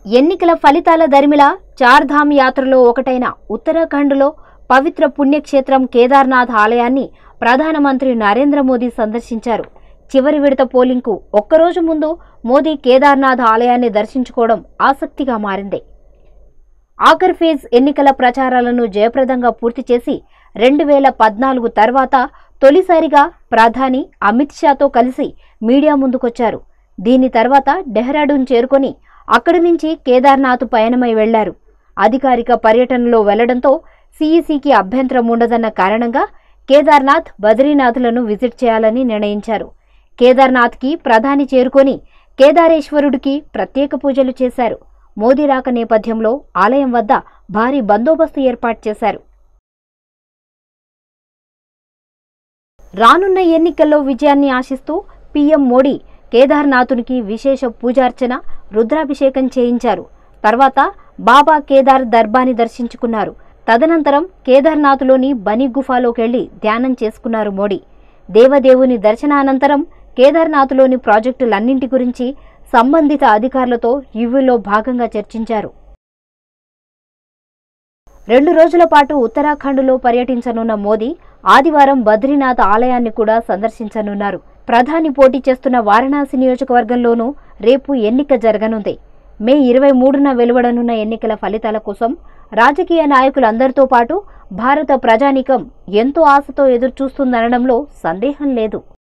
ఎన్నికల ఫలితాల దరిమిల చార్ధామ్ యాత్రలో ఒకటైన ఉత్తరాఖండ్లో పవిత్ర పుణ్యక్షేత్రం కేదార్నాథ్ ఆలయాన్ని ప్రధానమంత్రి నరేంద్ర మోదీ సందర్శించారు చివరి విడత పోలింగ్కు ఒక్కరోజు ముందు మోదీ కేదార్నాథ్ ఆలయాన్ని దర్శించుకోవడం ఆసక్తిగా మారింది ఆఖర్ ఫేజ్ ఎన్నికల ప్రచారాలను జయప్రదంగా పూర్తి చేసి రెండు వేల పద్నాలుగు తర్వాత తొలిసారిగా ప్రధాని అమిత్ షాతో కలిసి మీడియా ముందుకొచ్చారు దీని తర్వాత డెహ్రాడూన్ చేరుకొని అక్కడి నుంచి కేదార్నాథ్ పయనమై వెళ్లారు అధికారిక పర్యటనలో వెళ్లడంతో సీఈసీకి అభ్యంతరం ఉండదన్న కారణంగా కేదార్నాథ్ బద్రీనాథ్లను విజిట్ చేయాలని నిర్ణయించారు కేదార్నాథ్కి ప్రధాని చేరుకొని కేదారేశ్వరుడికి ప్రత్యేక పూజలు చేశారు మోదీ రాక నేపథ్యంలో ఆలయం వద్ద భారీ బందోబస్తు ఏర్పాటు చేశారు రానున్న ఎన్నికల్లో విజయాన్ని ఆశిస్తూ పీఎం మోడీ కేదార్నాథునికి విశేష పూజార్చన రుద్రాభిషేకం చేయించారు తర్వాత బాబా కేదార్ దర్బాని దర్శించుకున్నారు తదనంతరం కేదార్నాథ్లోని బని గుఫాలోకెళ్లి ధ్యానం చేసుకున్నారు మోడీ దేవదేవుని దర్శనానంతరం కేదార్నాథ్లోని ప్రాజెక్టులన్నింటి గురించి సంబంధిత అధికారులతో రివ్యూలో భాగంగా చర్చించారు రెండు రోజుల పాటు ఉత్తరాఖండ్లో పర్యటించనున్న మోదీ ఆదివారం బద్రీనాథ్ ఆలయాన్ని కూడా సందర్శించనున్నారు ప్రధాని పోటీ చేస్తున్న వారణాసి నియోజకవర్గంలోనూ రేపు ఎన్నిక జరగనుంది మే ఇరవై మూడున వెలువడనున్న ఎన్నికల ఫలితాల కోసం రాజకీయ నాయకులందరితో పాటు భారత ప్రజానీకం ఎంతో ఆశతో ఎదురుచూస్తుందనడంలో సందేహం లేదు